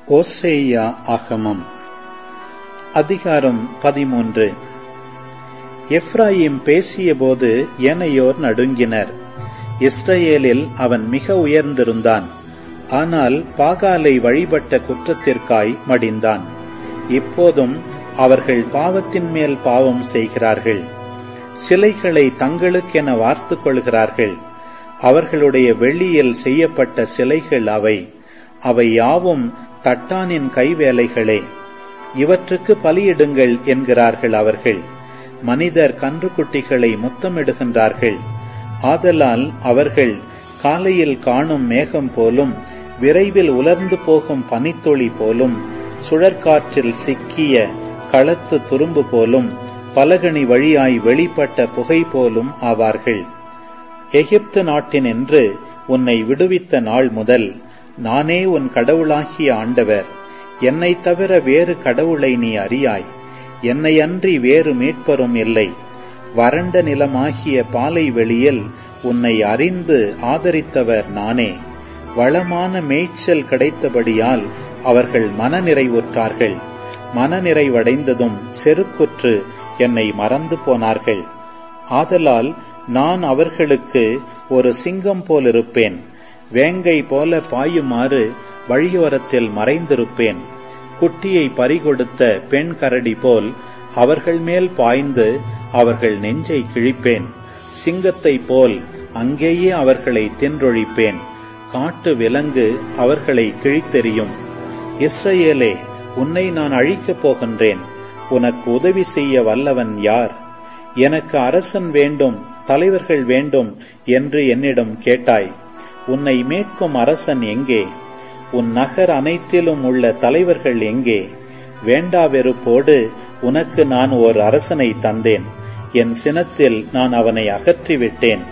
ஓசேயா ஆகமம் அதிகாரம் பதிமூன்று எப்ராயிம் பேசியபோது ஏனையோர் நடுங்கினர் இஸ்ரவேலில் அவன் மிக உயர்ந்திருந்தான் ஆனால் பாகாலை வழிபட்ட குற்றத்திற்காய் மடிந்தான் இப்போதும் அவர்கள் பாவத்தின் மேல் பாவம் செய்கிறார்கள் சிலைகளை தங்களுக்கென வார்த்துக் கொள்கிறார்கள் அவர்களுடைய வெள்ளியில் செய்யப்பட்ட சிலைகள் அவை அவை யாவும் தட்டானின் கைவேலைகளே இவற்றுக்கு பலியிடுங்கள் என்கிறார்கள் அவர்கள் மனிதர் கன்றுக்குட்டிகளை முத்தமிடுகின்றார்கள் ஆதலால் அவர்கள் காலையில் காணும் மேகம் போலும் விரைவில் உலர்ந்து போகும் பனித்துளி போலும் சுழற்காற்றில் சிக்கிய களத்து துரும்பு போலும் பலகணி வழியாய் வெளிப்பட்ட புகை போலும் ஆவார்கள் எகிப்து நாட்டினின்று உன்னை விடுவித்த நாள் முதல் நானே உன் கடவுளாகிய ஆண்டவர் என்னை தவிர வேறு கடவுளை நீ அறியாய் என்னை அன்றி வேறு மீட்பரும் இல்லை வறண்ட நிலமாகிய பாலை வெளியில் உன்னை அறிந்து ஆதரித்தவர் நானே வளமான மேய்ச்சல் கிடைத்தபடியால் அவர்கள் மனநிறைவுற்றார்கள் மனநிறைவடைந்ததும் செருக்குற்று என்னை மறந்து போனார்கள் ஆதலால் நான் அவர்களுக்கு ஒரு சிங்கம் போலிருப்பேன் வேங்கை போல பாயுமாறு வழியோரத்தில் மறைந்திருப்பேன் குட்டியை பறிகொடுத்த பெண் கரடி போல் அவர்கள் மேல் பாய்ந்து அவர்கள் நெஞ்சை கிழிப்பேன் சிங்கத்தைப் போல் அங்கேயே அவர்களை தின்றொழிப்பேன் காட்டு விலங்கு அவர்களை கிழித்தெறியும் இஸ்ரேலே உன்னை நான் அழிக்கப் போகின்றேன் உனக்கு உதவி செய்ய வல்லவன் யார் எனக்கு அரசன் வேண்டும் தலைவர்கள் வேண்டும் என்று என்னிடம் கேட்டாய் உன்னை மீட்கும் அரசன் எங்கே உன் நகர் அனைத்திலும் உள்ள தலைவர்கள் எங்கே வேண்டா வெறுப்போடு உனக்கு நான் ஓர் அரசனை தந்தேன் என் சினத்தில் நான் அவனை அகற்றிவிட்டேன்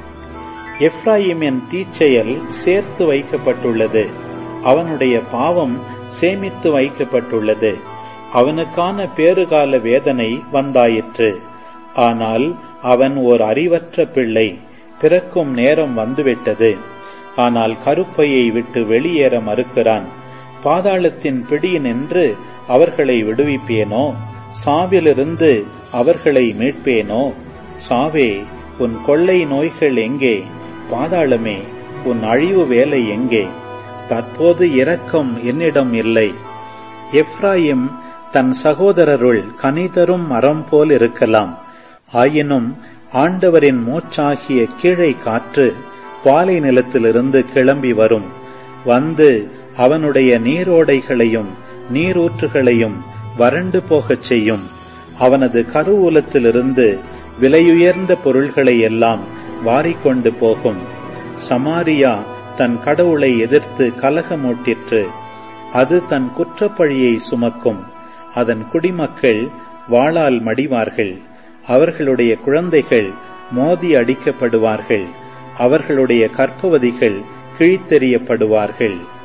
எப்ராயிமின் தீச்செயல் சேர்த்து வைக்கப்பட்டுள்ளது அவனுடைய பாவம் சேமித்து வைக்கப்பட்டுள்ளது அவனுக்கான பேறுகால வேதனை வந்தாயிற்று ஆனால் அவன் ஓர் அறிவற்ற பிள்ளை பிறக்கும் நேரம் வந்துவிட்டது ஆனால் கருப்பையை விட்டு வெளியேற மறுக்கிறான் பாதாளத்தின் பிடியினின்று அவர்களை விடுவிப்பேனோ சாவிலிருந்து அவர்களை மீட்பேனோ சாவே உன் கொள்ளை நோய்கள் எங்கே பாதாளமே உன் அழிவு வேலை எங்கே தற்போது இரக்கம் என்னிடம் இல்லை எப்ராயிம் தன் சகோதரருள் கனிதரும் மரம் போல் இருக்கலாம் ஆயினும் ஆண்டவரின் மூச்சாகிய கீழை காற்று பாலை நிலத்திலிருந்து கிளம்பி வரும் வந்து அவனுடைய நீரோடைகளையும் நீரூற்றுகளையும் வறண்டு போகச் செய்யும் அவனது கருவூலத்திலிருந்து விலையுயர்ந்த பொருள்களை எல்லாம் வாரிக்கொண்டு போகும் சமாரியா தன் கடவுளை எதிர்த்து கலகமூட்டிற்று அது தன் குற்றப்பழியை சுமக்கும் அதன் குடிமக்கள் வாளால் மடிவார்கள் அவர்களுடைய குழந்தைகள் மோதி அடிக்கப்படுவார்கள் அவர்களுடைய கற்பவதிகள் கிழித்தெறியப்படுவார்கள்